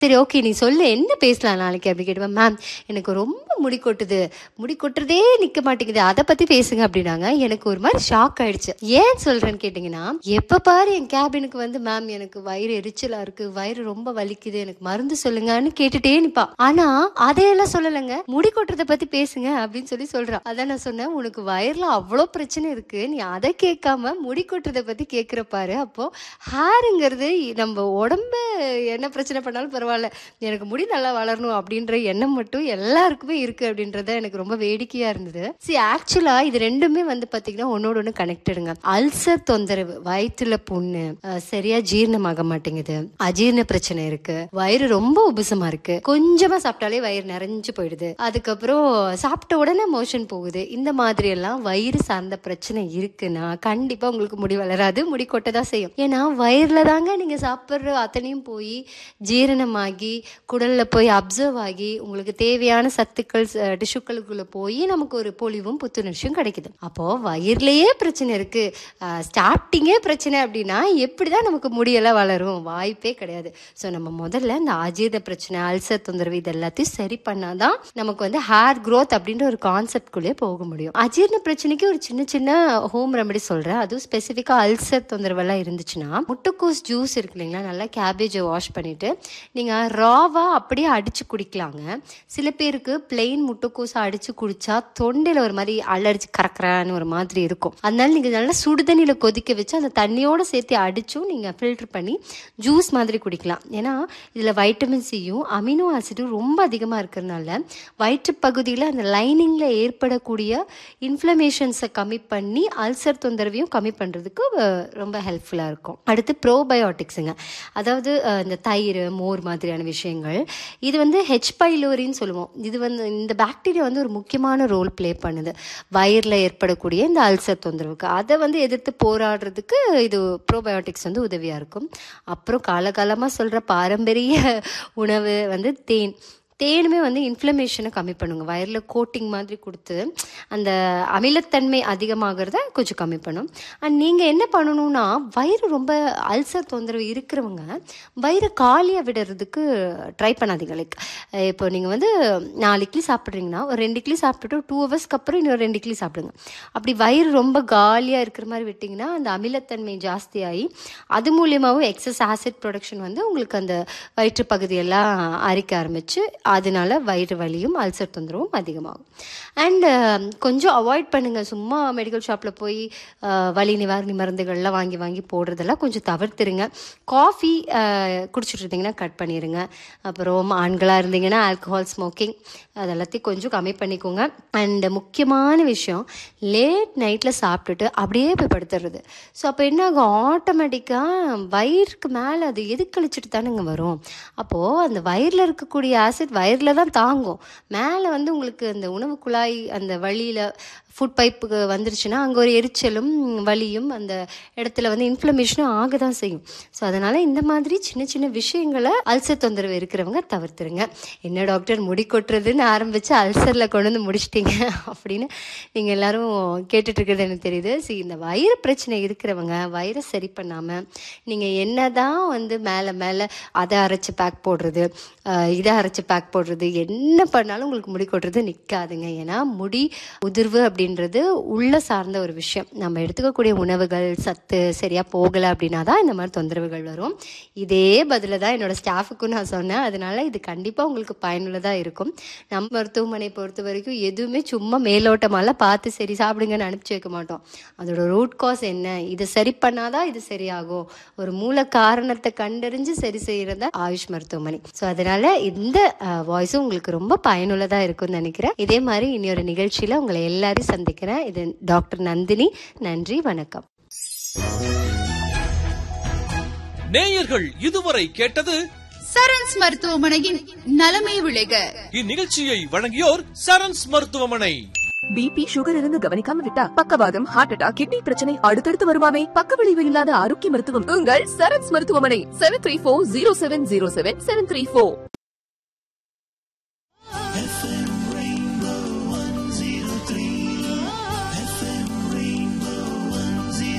சரி ஓகே நீ சொல்லு என்ன பேசலாம் நாளைக்கு அப்படி கேட்டுவேன் மேம் எனக்கு ரொம்ப முடி கொட்டுது முடி கொட்டுறதே நிக்க மாட்டேங்குது அதை பத்தி பேசுங்க அப்படின்னாங்க எனக்கு ஒரு மாதிரி ஷாக் ஆயிடுச்சு ஏன் சொல்றேன்னு கேட்டீங்கன்னா எப்ப பாரு என் கேபினுக்கு வந்து மேம் எனக்கு வயிறு எரிச்சலா இருக்கு வயிறு ரொம்ப வலிக்குது எனக்கு மருந்து சொல்லுங்கன்னு கேட்டுட்டே நிப்பா ஆனா அதையெல்லாம் சொல்லலைங்க முடி கொட்டுறதை பத்தி பேசுங்க அப்படின்னு சொல்லி சொல்றான் அதான் நான் சொன்னேன் உனக்கு வயிறுல அவ்வளோ பிரச்சனை இருக்கு நீ அதை கேட்காம முடி கொட்டுறதை பத்தி கேட்கிற பாரு அப்போ ஹேருங்கிறது நம்ம உடம்பு என்ன பிரச்சனை பண்ணாலும் பரவாயில்ல எனக்கு முடி நல்லா வளரணும் அப்படின்ற எண்ணம் மட்டும் எல்லாருக்குமே இருக்கு அப்படின்றத எனக்கு ரொம்ப வேடிக்கையா இருந்தது சி ஆக்சுவலா இது ரெண்டுமே வந்து பாத்தீங்கன்னா ஒன்னோட ஒன்று கனெக்டடுங்க அல்சர் தொந்தரவு வயிற்றுல புண்ணு அஹ், சரியா ஜீரணமாக மாட்டேங்குது அஜீரண பிரச்சனை இருக்கு வயிறு ரொம்ப உபசமா இருக்கு கொஞ்சமா சாப்பிட்டாலே வயிறு நிறைஞ்சு போயிடுது அதுக்கப்புறம் சாப்பிட்ட உடனே மோஷன் போகுது இந்த மாதிரி எல்லாம் வயிறு சார்ந்த பிரச்சனை இருக்குன்னா கண்டிப்பா உங்களுக்கு முடி வளராது முடி கொட்ட தான் செய்யும் ஏன்னா வயிறுல தாங்க நீங்க சாப்பிட்ற அத்தனையும் போய் ஜீரணமாகி குடல்ல போய் அப்சர்வ் ஆகி உங்களுக்கு தேவையான சத்துக்கள் டிஷ்யூக்களுக்குள்ள போய் நமக்கு ஒரு பொலிவும் புத்துணர்ச்சியும் கிடைக்குது அப்போ வயிறுலயே பிரச்சனை இருக்கு ஸ்டார்டிங்கே பிரச்சனை அப்படின்னா எப்படிதான் நமக்கு முடியெல்லாம் வளரும் வாய்ப்பே கிடையாது ஸோ நம்ம முதல்ல இந்த அஜீத பிரச்சனை அல்சர் தொந்தரவு இது எல்லாத்தையும் சரி பண்ணாதான் நமக்கு வந்து ஹேர் growth அப்படின்ற ஒரு கான்செப்ட்குள்ளே போக முடியும் அஜீரண பிரச்சனைக்கு ஒரு சின்ன சின்ன ஹோம் ரெமெடி சொல்றேன் அதுவும் ஸ்பெசிஃபிக்கா அல்சர் தொந்தரவெல்லாம் இருந்துச்சுன்னா முட்டைக்கோஸ் ஜூஸ் இருக்கு இல்லைங்களா நல்லா கேபேஜை வாஷ் பண்ணிட்டு நீங்க ராவா அப்படியே அடிச்சு குடிக்கலாங்க சில பேருக்கு பிளெயின் முட்டைக்கோஸை அடிச்சு குடிச்சா தொண்டையில ஒரு மாதிரி அலர்ஜி கறக்கறான்னு ஒரு மாதிரி இருக்கும் அதனால நீங்க நல்லா சுடுதண்ணியில கொதிக்க வச்சு அந்த தண்ணியோட சேர்த்து அடிச்சும் நீங்க ஃபில்டர் பண்ணி ஜூஸ் மாதிரி குடிக்கலாம் ஏன்னா இதுல வைட்டமின் சியும் அமினோ ஆசிடும் ரொம்ப அதிகமா இருக்கிறதுனால வயிற்று பகுதியில் அந்த லைனிங்ல ஏற்படக்கூடிய இன்ஃப்ளமேஷன்ஸை கம்மி பண்ணி அல்சர் தொந்தரவையும் கம்மி பண்றதுக்கு அஹ், ரொம்ப ஹெல்ப்ஃபுல்லா இருக்கும் அடுத்து ப்ரோபயோட்டிக்ஸுங்க அதாவது அஹ், இந்த தயிர் மோர் மாதிரியான விஷயங்கள் இது வந்து ஹெச் பைலோரின்னு சொல்லுவோம் இது வந்து இந்த பாக்டீரியா வந்து ஒரு முக்கியமான ரோல் ப்ளே பண்ணுது வயிறில் ஏற்படக்கூடிய இந்த அல்சர் தொந்தரவுக்கு அதை வந்து எதிர்த்து போராடுறதுக்கு இது ப்ரோபயோட்டிக்ஸ் வந்து உதவியாக இருக்கும் அப்புறம் காலகாலமாக சொல்கிற பாரம்பரிய உணவு வந்து தேன் தேனுமே வந்து இன்ஃப்ளமேஷனை கம்மி பண்ணுங்க வயரில் கோட்டிங் மாதிரி கொடுத்து அந்த அமிலத்தன்மை அதிகமாகிறத கொஞ்சம் கம்மி பண்ணும் அண்ட் நீங்கள் என்ன பண்ணணும்னா வயிறு ரொம்ப அல்சர் தொந்தரவு இருக்கிறவங்க வயிறை காலியாக விடுறதுக்கு ட்ரை பண்ணாதீங்க லைக் இப்போ நீங்கள் வந்து நாலு இட்லி சாப்பிட்றீங்கன்னா ஒரு ரெண்டு இட்லி சாப்பிட்டுட்டு டூ ஹவர்ஸ்க்கு அப்புறம் இன்னொரு ரெண்டு இட்லி சாப்பிடுங்க அப்படி வயிறு ரொம்ப காலியாக இருக்கிற மாதிரி விட்டிங்கன்னா அந்த அமிலத்தன்மை ஜாஸ்தியாகி அது மூலியமாகவும் எக்ஸஸ் ஆசிட் ப்ரொடக்ஷன் வந்து உங்களுக்கு அந்த வயிற்று பகுதியெல்லாம் அரிக்க ஆரம்பிச்சு அதனால வயிறு வலியும் அல்சர் தொந்தரவும் அதிகமாகும் அண்ட் கொஞ்சம் அவாய்ட் பண்ணுங்க சும்மா மெடிக்கல் ஷாப்பில் போய் அஹ், வலி நிவாரணி மருந்துகள்லாம் வாங்கி வாங்கி போடுறதெல்லாம் கொஞ்சம் தவிர்த்துருங்க காஃபி குடிச்சிட்டு இருந்தீங்கன்னா கட் பண்ணிடுங்க அப்புறம் ஆண்களாக இருந்தீங்கன்னா ஆல்கஹால் ஸ்மோக்கிங் அதெல்லாத்தையும் கொஞ்சம் கம்மி பண்ணிக்கோங்க அண்ட் முக்கியமான விஷயம் லேட் நைட்டில் சாப்பிட்டுட்டு அப்படியே போய் படுத்துறது ஸோ அப்போ என்ன ஆகும் ஆட்டோமேட்டிக்காக வயிறுக்கு மேலே அது எது கழிச்சிட்டு தானேங்க வரும் அப்போது அந்த வயிறில் இருக்கக்கூடிய ஆசிட் வயிறில் தான் தாங்கும் மேலே வந்து உங்களுக்கு அந்த உணவு குழாய் அந்த வழியில் ஃபுட் பைப்புக்கு வந்துருச்சுன்னா அங்கே ஒரு எரிச்சலும் வலியும் அந்த இடத்துல வந்து இன்ஃப்ளமேஷனும் ஆக தான் செய்யும் ஸோ அதனால் இந்த மாதிரி சின்ன சின்ன விஷயங்களை அல்சர் தொந்தரவு இருக்கிறவங்க தவிர்த்துருங்க என்ன டாக்டர் முடி கொட்டுறதுன்னு ஆரம்பித்து அல்சரில் கொண்டு வந்து முடிச்சிட்டீங்க அப்படின்னு நீங்கள் எல்லாரும் கேட்டுட்டு இருக்கிறது எனக்கு தெரியுது சி இந்த வயிறு பிரச்சனை இருக்கிறவங்க வயிறை சரி பண்ணாமல் நீங்கள் என்னதான் வந்து மேலே மேலே அதை அரைச்சி பேக் போடுறது அஹ், இதை அரைச்சி பேக் போடுறது என்ன பண்ணாலும் உங்களுக்கு முடி கொட்டுறது நிற்காதுங்க ஏன்னா முடி உதிர்வு அப்படின்றது உள்ள சார்ந்த ஒரு விஷயம் நம்ம எடுத்துக்கக்கூடிய உணவுகள் சத்து சரியாக போகலை அப்படின்னா தான் இந்த மாதிரி தொந்தரவுகள் வரும் இதே பதில தான் என்னோட ஸ்டாஃபுக்கும் நான் சொன்னேன் அதனால இது கண்டிப்பாக உங்களுக்கு பயனுள்ளதாக இருக்கும் நம்ம மருத்துவமனை பொறுத்த வரைக்கும் எதுவுமே சும்மா மேலோட்டமால பார்த்து சரி சாப்பிடுங்கன்னு அனுப்பிச்சு வைக்க மாட்டோம் அதோட ரூட் காஸ் என்ன இதை சரி பண்ணாதான் இது சரியாகும் ஒரு மூல காரணத்தை கண்டறிஞ்சு சரி செய்யறதா ஆயுஷ் மருத்துவமனை ஸோ அதனால இந்த வாய்ஸும் உங்களுக்கு ரொம்ப பயனுள்ளதாக இருக்கும்னு நினைக்கிறேன் இதே மாதிரி இனி ஒரு நிகழ்ச்சியில் உங்களை எல்லாரையும் சந்திக்கிறேன் இது டாக்டர் நந்தினி நன்றி வணக்கம் நேயர்கள் இதுவரை கேட்டது சரண்ஸ் மருத்துவமனையின் நலமே விளைக இந்நிகழ்ச்சியை வழங்கியோர் சரண்ஸ் மருத்துவமனை பிபி சுகர் இருந்து கவனிக்காம விட்டா பக்கவாதம் ஹார்ட் அட்டாக் கிட்னி பிரச்சனை அடுத்தடுத்து வருமாமே பக்க விளைவு இல்லாத ஆரோக்கிய மருத்துவம் உங்கள் சரண்ஸ் மருத்துவமனை seven three four zero seven zero seven seven three four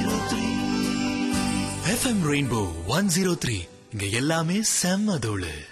FM Rainbow one zero three இங்க எல்லாமே செம்ம தோளு